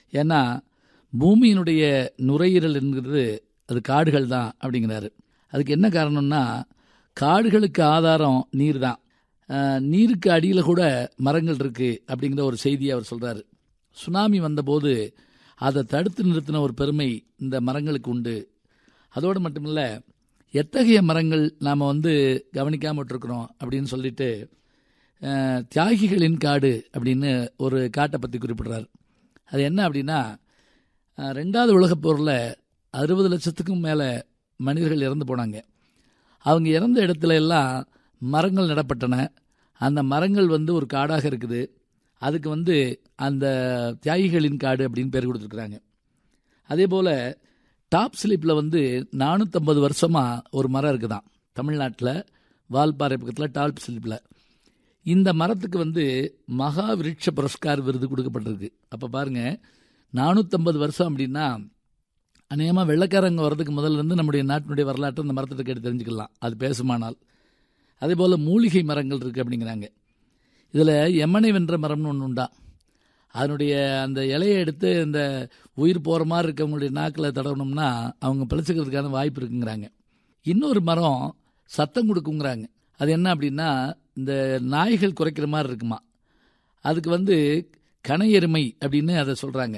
ஏன்னா பூமியினுடைய நுரையீரல் என்கிறது அது காடுகள் தான் அப்படிங்கிறாரு அதுக்கு என்ன காரணம்னா காடுகளுக்கு ஆதாரம் நீர் தான் அஹ், நீருக்கு அடியில் கூட மரங்கள் இருக்குது அப்படிங்கிற ஒரு செய்தியை அவர் சொல்கிறாரு சுனாமி வந்தபோது அதை தடுத்து நிறுத்தின ஒரு பெருமை இந்த மரங்களுக்கு உண்டு அதோடு மட்டுமில்ல எத்தகைய மரங்கள் நாம் வந்து கவனிக்காம விட்டுருக்குறோம் அப்படின்னு சொல்லிட்டு அஹ், தியாகிகளின் காடு அப்படின்னு ஒரு காட்டை பற்றி குறிப்பிடுறார் அது என்ன அப்படின்னா அஹ், ரெண்டாவது உலகப் போரில் அறுபது லட்சத்துக்கும் மேலே மனிதர்கள் இறந்து போனாங்க அவங்க இறந்த இடத்துல எல்லாம் மரங்கள் நடப்பட்டன அந்த மரங்கள் வந்து ஒரு காடாக இருக்குது அதுக்கு வந்து அந்த தியாகிகளின் காடு அப்படின்னு பேர் கொடுத்துருக்குறாங்க அதே போல் டாப் ஸ்லிப்பில் வந்து நானூற்றம்பது வருஷமாக ஒரு மரம் இருக்குதாம் தமிழ்நாட்டில் வால்பாறை பக்கத்தில் டாப் ஸ்லிப்பில் இந்த மரத்துக்கு வந்து மகா விருட்ச புரஸ்கார் விருது கொடுக்கப்பட்டிருக்கு அப்போ பாருங்கள் நானூற்றம்பது வருஷம் அப்படின்னா அநேகமாக வெள்ளைக்காரங்க வர்றதுக்கு முதல்ல இருந்து நம்முடைய நாட்டினுடைய வரலாற்றை அந்த மரத்தை கேட்டு தெரிஞ்சுக்கலாம் அது பேசுமானால் அதே போல் மூலிகை மரங்கள் இருக்குது அப்படிங்கிறாங்க இதில் எமனை வென்ற மரம்னு ஒன்று உண்டா அதனுடைய அந்த இலையை எடுத்து இந்த உயிர் போகிற மாதிரி இருக்கவங்களுடைய நாக்கில் தடவணும்னா அவங்க பிழைச்சிக்கிறதுக்கான வாய்ப்பு இருக்குங்கிறாங்க இன்னொரு மரம் சத்தம் கொடுக்குங்கிறாங்க அது என்ன அப்படின்னா இந்த நாய்கள் குறைக்கிற மாதிரி இருக்குமா அதுக்கு வந்து கனை எருமை அப்படின்னு அதை சொல்கிறாங்க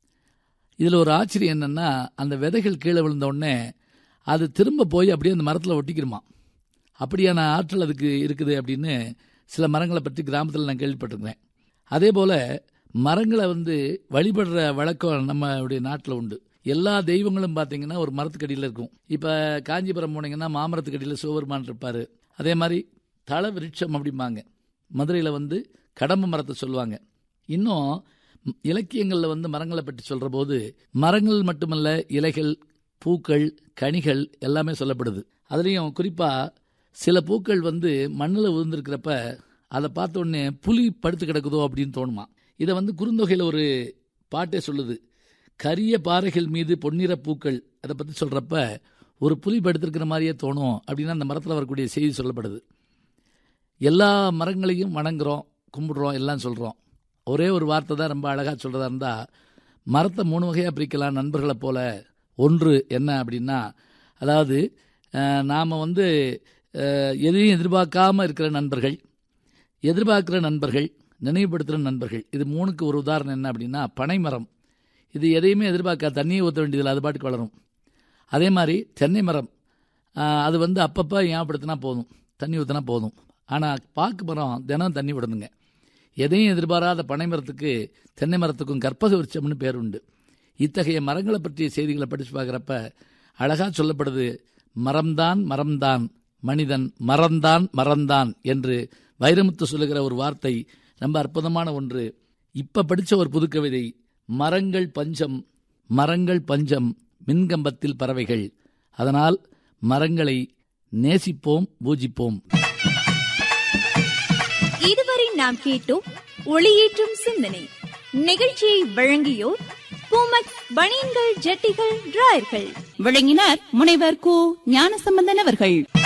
இதில் ஒரு ஆச்சரியம் என்னென்னா அந்த விதைகள் கீழே விழுந்த உடனே அது திரும்ப போய் அப்படியே அந்த மரத்தில் ஒட்டிக்கிருமா அப்படியான ஆற்றல் அதுக்கு இருக்குது அப்படின்னு சில மரங்களை பற்றி கிராமத்தில் நான் கேள்விப்பட்டிருக்கிறேன் அதே போல் மரங்களை வந்து வழிபடுற வழக்கம் நம்மளுடைய நாட்டில் உண்டு எல்லா தெய்வங்களும் பார்த்தீங்கன்னா ஒரு மரத்துக்கடியில் இருக்கும் இப்போ காஞ்சிபுரம் போனீங்கன்னா மாமரத்துக்கடியில் சிவபெருமான் இருப்பார் அதே மாதிரி தல விருட்சம் அப்படிம்பாங்க மதுரையில் வந்து கடம்பு மரத்தை சொல்லுவாங்க இன்னும் இலக்கியங்களில் வந்து மரங்களை பற்றி சொல்கிற போது மரங்கள் மட்டுமல்ல இலைகள் பூக்கள் கனிகள் எல்லாமே சொல்லப்படுது அதுலேயும் குறிப்பாக சில பூக்கள் வந்து மண்ணில் விழுந்திருக்கிறப்ப அதை பார்த்த உடனே புலி படுத்து கிடக்குதோ அப்படின்னு தோணுமா இதை வந்து குறுந்தொகையில் ஒரு பாட்டே சொல்லுது கரிய பாறைகள் மீது பொன்னிற பூக்கள் அதை பற்றி சொல்கிறப்ப ஒரு புலி படுத்திருக்கிற மாதிரியே தோணும் அப்படின்னு அந்த மரத்தில் வரக்கூடிய செய்தி சொல்லப்படுது எல்லா மரங்களையும் வணங்குறோம் கும்பிடுறோம் எல்லாம் சொல்கிறோம் ஒரே ஒரு வார்த்தை தான் ரொம்ப அழகாக சொல்கிறதா இருந்தால் மரத்தை மூணு வகையாக பிரிக்கலாம் நண்பர்களை போல ஒன்று என்ன அப்படின்னா அதாவது நாம் வந்து அஹ், எதையும் எதிர்பார்க்காம இருக்கிற நண்பர்கள் எதிர்பார்க்குற நண்பர்கள் நினைவுபடுத்துகிற நண்பர்கள் இது மூணுக்கு ஒரு உதாரணம் என்ன அப்படின்னா பனைமரம் இது எதையுமே எதிர்பார்க்க தண்ணியை ஊற்ற வேண்டியதில்லை அது பாட்டுக்கு வளரும் அதே மாதிரி தென்னை மரம் ஆஹ், அது வந்து அப்பப்போ ஞாபகப்படுத்தினா போதும் தண்ணி ஊற்றினா போதும் ஆனால் பாக்கு மரம் தினம் தண்ணி விடணுங்க எதையும் எதிர்பாராத பனை மரத்துக்கு தென்னை மரத்துக்கும் கற்பக விருட்சம்னு பேர் உண்டு இத்தகைய மரங்களை பற்றிய செய்திகளை படித்து பார்க்குறப்ப அழகாக சொல்லப்படுது மரம்தான் மரம்தான் மனிதன் மறந்தான் மறந்தான் என்று வைரமுத்து சொல்லுகிற ஒரு வார்த்தை ரொம்ப அற்புதமான ஒன்று இப்ப படிச்ச ஒரு புதுக்கவிதை மரங்கள் பஞ்சம் மரங்கள் பஞ்சம் மின்கம்பத்தில் பறவைகள் அதனால் மரங்களை நேசிப்போம் பூஜிப்போம் இதுவரை நாம் கேட்டோம் ஒளியேற்றும் சிந்தனை நிகழ்ச்சியை வழங்கியோர் பூமக் பனியன்கள் ஜட்டிகள் டிராயர்கள் விளங்கினார் முனைவர் கு ஞானசம்பந்தன் அவர்கள்